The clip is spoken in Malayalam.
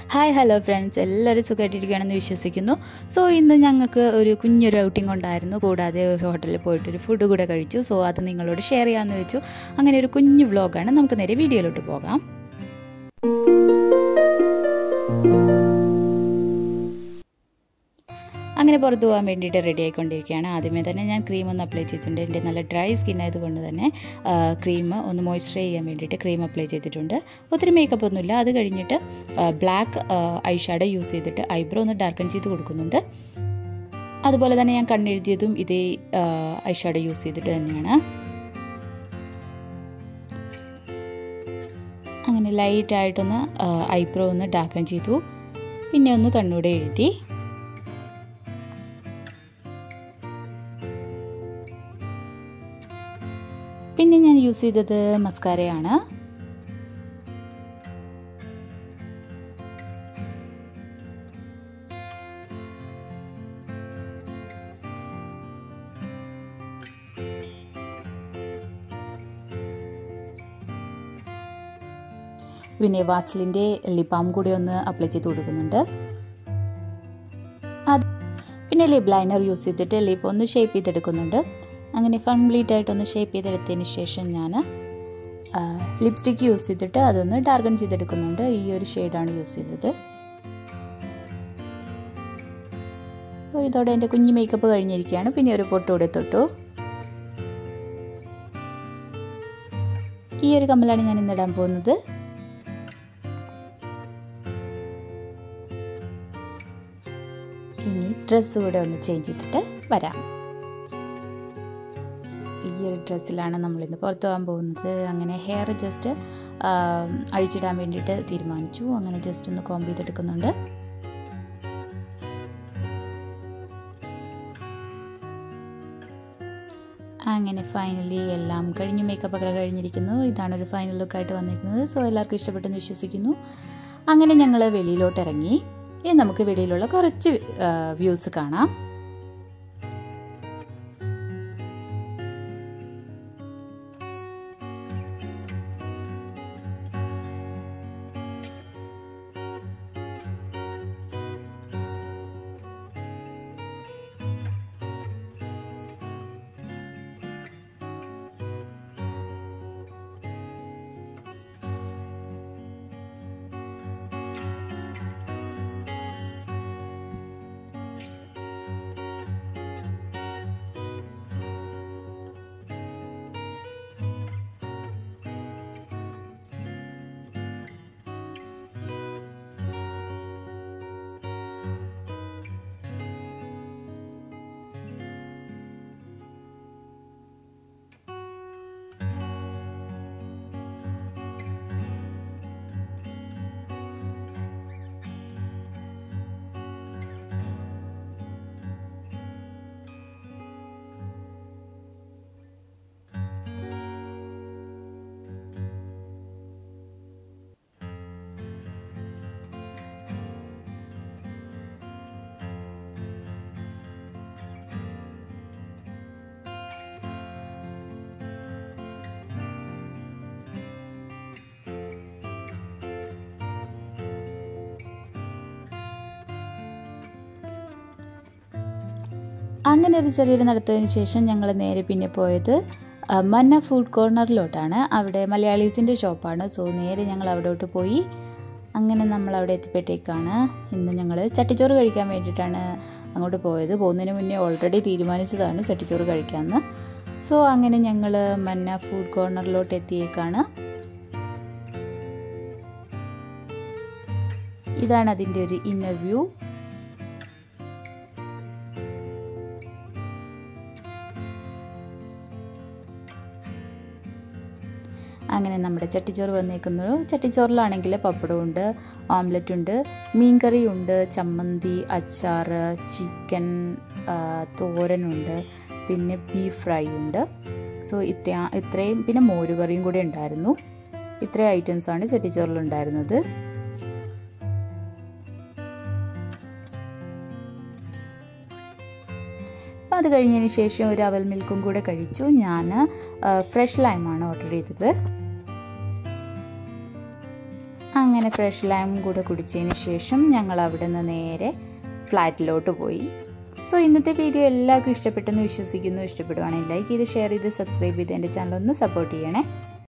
ഹായ് ഹലോ ഫ്രണ്ട്സ് എല്ലാവരും സുഖമായിട്ടിരിക്കുകയാണെന്ന് വിശ്വസിക്കുന്നു സോ ഇന്ന് ഞങ്ങൾക്ക് ഒരു കുഞ്ഞൊരു ഔട്ടിംഗ് ഉണ്ടായിരുന്നു കൂടാതെ ഒരു ഹോട്ടലിൽ പോയിട്ടൊരു ഫുഡ് കൂടെ കഴിച്ചു സോ അത് നിങ്ങളോട് ഷെയർ ചെയ്യാമെന്ന് വെച്ചു അങ്ങനെ ഒരു കുഞ്ഞു വ്ളോഗാണ് നമുക്ക് നേരെ വീഡിയോയിലോട്ട് പോകാം അങ്ങനെ പുറത്ത് പോകാൻ വേണ്ടിയിട്ട് റെഡി ആയിക്കൊണ്ടിരിക്കുകയാണ് ആദ്യമേ തന്നെ ഞാൻ ക്രീം ഒന്ന് അപ്ലൈ ചെയ്തിട്ടുണ്ട് എൻ്റെ നല്ല ഡ്രൈ സ്കിൻ ആയതുകൊണ്ട് തന്നെ ക്രീം ഒന്ന് മോയ്സ്ചർ ചെയ്യാൻ വേണ്ടിയിട്ട് ക്രീം അപ്ലൈ ചെയ്തിട്ടുണ്ട് ഒത്തിരി മേക്കപ്പ് ഒന്നുമില്ല അത് കഴിഞ്ഞിട്ട് ബ്ലാക്ക് ഐ ഷാഡോ യൂസ് ചെയ്തിട്ട് ഐബ്രോ ഒന്ന് ഡാർക്കൺ ചെയ്ത് കൊടുക്കുന്നുണ്ട് അതുപോലെ തന്നെ ഞാൻ കണ്ണെഴുതിയതും ഇതേ ഐ ഷാഡോ യൂസ് ചെയ്തിട്ട് തന്നെയാണ് അങ്ങനെ ലൈറ്റായിട്ടൊന്ന് ഐബ്രോ ഒന്ന് ഡാർക്കൺ ചെയ്തു പിന്നെ ഒന്ന് കണ്ണൂടെ എഴുതി പിന്നെ ഞാൻ യൂസ് ചെയ്തത് മസ്കാരയാണ് പിന്നെ വാസലിൻ്റെ ലിപാം കൂടി ഒന്ന് അപ്ലൈ ചെയ്ത് കൊടുക്കുന്നുണ്ട് അത് പിന്നെ ലിപ് ലൈനർ യൂസ് ചെയ്തിട്ട് ലിപ്പ് ഒന്ന് ഷേപ്പ് ചെയ്തെടുക്കുന്നുണ്ട് അങ്ങനെ കംപ്ലീറ്റ് ആയിട്ടൊന്ന് ഷേപ്പ് ചെയ്തെടുത്തതിന് ശേഷം ഞാൻ ലിപ്സ്റ്റിക്ക് യൂസ് ചെയ്തിട്ട് അതൊന്ന് ഡാർക്കൺ ചെയ്തെടുക്കുന്നുണ്ട് ഈ ഒരു ഷെയ്ഡാണ് യൂസ് ചെയ്തത് സോ ഇതോടെ എൻ്റെ കുഞ്ഞു മേക്കപ്പ് കഴിഞ്ഞിരിക്കുകയാണ് പിന്നെ ഒരു പൊട്ട് കൂടെ തൊട്ടു ഈ ഒരു കമ്മലാണ് ഞാൻ ഇന്നിടാൻ പോകുന്നത് ഇനി ഡ്രസ്സ് കൂടെ ഒന്ന് ചേഞ്ച് ചെയ്തിട്ട് വരാം ഈ ഒരു ഡ്രസ്സിലാണ് നമ്മളിന്ന് പുറത്ത് പോകാൻ പോകുന്നത് അങ്ങനെ ഹെയർ ജസ്റ്റ് അഴിച്ചിടാൻ വേണ്ടിയിട്ട് തീരുമാനിച്ചു അങ്ങനെ ജസ്റ്റ് ഒന്ന് കോമ്പ് ചെയ്തെടുക്കുന്നുണ്ട് അങ്ങനെ ഫൈനലി എല്ലാം കഴിഞ്ഞു മേക്കപ്പ് ഒക്കെ കഴിഞ്ഞിരിക്കുന്നു ഇതാണ് ഒരു ഫൈനൽ ലുക്കായിട്ട് വന്നിരിക്കുന്നത് സോ എല്ലാവർക്കും ഇഷ്ടപ്പെട്ടെന്ന് വിശ്വസിക്കുന്നു അങ്ങനെ ഞങ്ങൾ വെളിയിലോട്ട് ഇറങ്ങി ഇനി നമുക്ക് വെളിയിലുള്ള കുറച്ച് വ്യൂസ് കാണാം അങ്ങനെ ഒരു ചെറിയൊരു നടത്തതിന് ശേഷം ഞങ്ങൾ നേരെ പിന്നെ പോയത് മന്ന ഫുഡ് കോർണറിലോട്ടാണ് അവിടെ മലയാളീസിൻ്റെ ഷോപ്പാണ് സോ നേരെ ഞങ്ങൾ അവിടോട്ട് പോയി അങ്ങനെ നമ്മൾ അവിടെ എത്തിപ്പെട്ടേക്കാണ് ഇന്ന് ഞങ്ങൾ ചട്ടിച്ചോറ് കഴിക്കാൻ വേണ്ടിയിട്ടാണ് അങ്ങോട്ട് പോയത് പോകുന്നതിന് മുന്നേ ഓൾറെഡി തീരുമാനിച്ചതാണ് ചട്ടിച്ചോറ് കഴിക്കാമെന്ന് സോ അങ്ങനെ ഞങ്ങൾ മന്ന ഫുഡ് കോർണറിലോട്ട് എത്തിയേക്കാണ് ഇതാണ് അതിൻ്റെ ഒരു ഇന്നർവ്യൂ അങ്ങനെ നമ്മുടെ ചട്ടിച്ചോറ് വന്നേക്കുന്നു ചട്ടിച്ചോറിലാണെങ്കിൽ പപ്പടമുണ്ട് ഓംലെറ്റ് ഉണ്ട് മീൻകറി ഉണ്ട് ചമ്മന്തി അച്ചാർ ചിക്കൻ തോരനുണ്ട് പിന്നെ ബീഫ് ഫ്രൈ ഉണ്ട് സോ ഇത്ര ഇത്രയും പിന്നെ മോരുകറിയും കൂടി ഉണ്ടായിരുന്നു ഇത്രയും ഐറ്റംസാണ് ചട്ടിച്ചോറിലുണ്ടായിരുന്നത് അപ്പോൾ അത് കഴിഞ്ഞതിന് ശേഷം ഒരു അവൽ മിൽക്കും കൂടെ കഴിച്ചു ഞാൻ ഫ്രഷ് ലൈമാണ് ഓർഡർ ചെയ്തത് അങ്ങനെ അങ്ങനെ ഫ്രഷ് ലൈം കൂടെ കുടിച്ചതിന് ശേഷം ഞങ്ങൾ അവിടെ നിന്ന് നേരെ ഫ്ലാറ്റിലോട്ട് പോയി സോ ഇന്നത്തെ വീഡിയോ എല്ലാവർക്കും ഇഷ്ടപ്പെട്ടെന്ന് വിശ്വസിക്കുന്നു ഇഷ്ടപ്പെടുവാണെങ്കിൽ ലൈക്ക് ചെയ്ത് ഷെയർ ചെയ്ത് സബ്സ്ക്രൈബ് ചെയ്ത് എൻ്റെ ചാനൽ ഒന്ന് സപ്പോർട്ട് ചെയ്യണേ